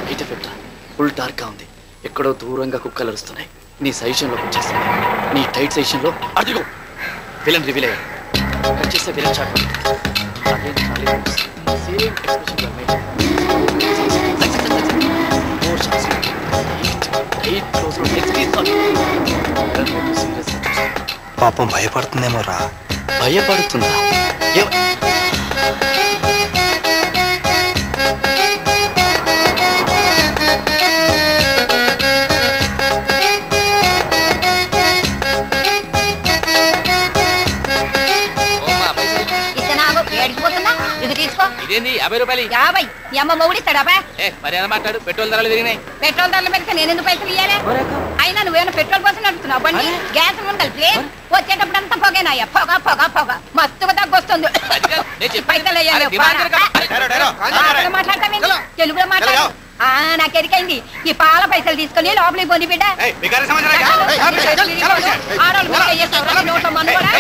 బయట పెట్టరా full dark గా ఉంది ఎక్కడో దూరంగా కుక్కలు అరుస్తున్నాయి నీ సజెషన్లోకి వచ్చేస్తాయి నీ టైట్ సజెషన్లో అదిగో విలన్ రివీల్ అయ్యాడు కట్ చేస్తే విలన్ షాట్ అగైన్ ఖాళీ rooms same expression more shots tight close లో నెక్స్ట్ సీరియస్ పాపం భయపడుతుందేమో రా భయపడుతుందా ఎవ- ఇతనాగు ఏడిపోతున్నా ఇది తీసుకో ఇదేంది యాభై రూపాయలు యాభై మీ అమ్మ మొగుడిస్తాడా ఏ మరి ఎలా మాట్లాడు పెట్రోల్ ధరలు పెరిగినాయి పెట్రోల్ ధరలు పెడితే నేను ఎందుకు పైసలు ఇయ్యాలి అయినా నువ్వేమైనా పెట్రోల్ కోసం నడుపుతున్నావు బండి గ్యాస్ ఉంది కలిపి వచ్చేటప్పుడు అంతా పొగేనాయ్యా పొగ పొగ పొగ మస్తుగా తగ్గొస్తుంది పైసలు వేయాలి. ఆటలు మాట్లాడతావేంటి? తెలుగులో మాట్లాడు ఆ నాకు ఎరికైంది ఈ పాల పైసలు తీసుకొని లోపలికి పోని బిడ్డ ఆడవాళ్ళు మీకే చేస్తారు, రండి నోట్లో మందు కూడా.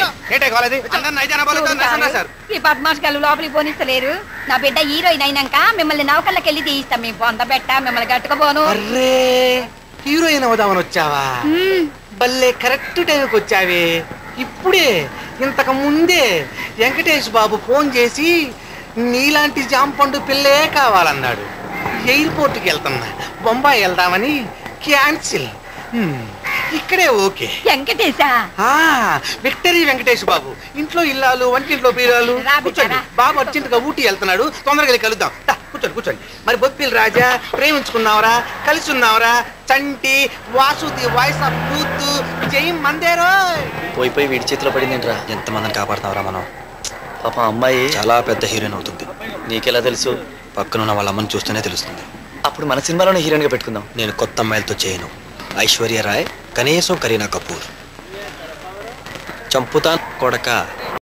ఈ పద్మాషకాలు లోపలికి పోనిస్తలేరు నా బిడ్డ హీరోయిన్ అయినాక మిమ్మల్ని నౌకర్లకు వెళ్ళి తీయిస్తాం మీ బొంద పెట్ట మిమ్మల్ని గట్టుకోబోను అర్రే హీరోయిన్ అవుదామని వచ్చావా భలే కరెక్ట్ టైంకి వచ్చావే ఇప్పుడే ఇంతకు ముందే వెంకటేష్ బాబు ఫోన్ చేసి నీలాంటి జాంపండు పిల్లే కావాలన్నాడు ఎయిర్పోర్ట్కి వెళ్తున్నా బొంబాయి వెళ్దామని క్యాన్సిల్ హ్మ్, ఇక్కడే ఓకే వెంకటేశా ఆ విక్టరీ వెంకటేష్ బాబు ఇంట్లో ఇల్లాలు వంటింట్లో పీరాలు రా కూర్చోండి బిడ్డ, రా. బాబు అర్జెంటుగా ఊటీ వెళ్తున్నాడు తొందరగా వెళ్ళి కలుద్దాం దా, కూర్చోండి కూర్చోండి మరి బొప్పిల్ రాజా ప్రేమించుకున్నావరా కలిసి ఉన్నావరా చంటి వాసుది వాయిస్ ఆఫ్ ట్రూత్ జై మందేరో పోయి పోయి వీడి చేతిలో పడిందేంట్రా ఎంతమందిని కాపాడుతున్నావురా మనం పాప అమ్మాయి చాలా పెద్ద హీరోయిన్ అవుతుంది నీకెలా తెలుసు పక్కనున్న వాళ్ళ అమ్మని చూస్తేనే తెలుస్తుంది అప్పుడు మన సినిమాలోనే హీరోయిన్ గా పెట్టుకుందాం నేను కొత్త అమ్మాయిలతో చేయను ఐశ్వర్య రాయ్ కనీసం కరీనా కపూర్ చంపుతాన్ కొడక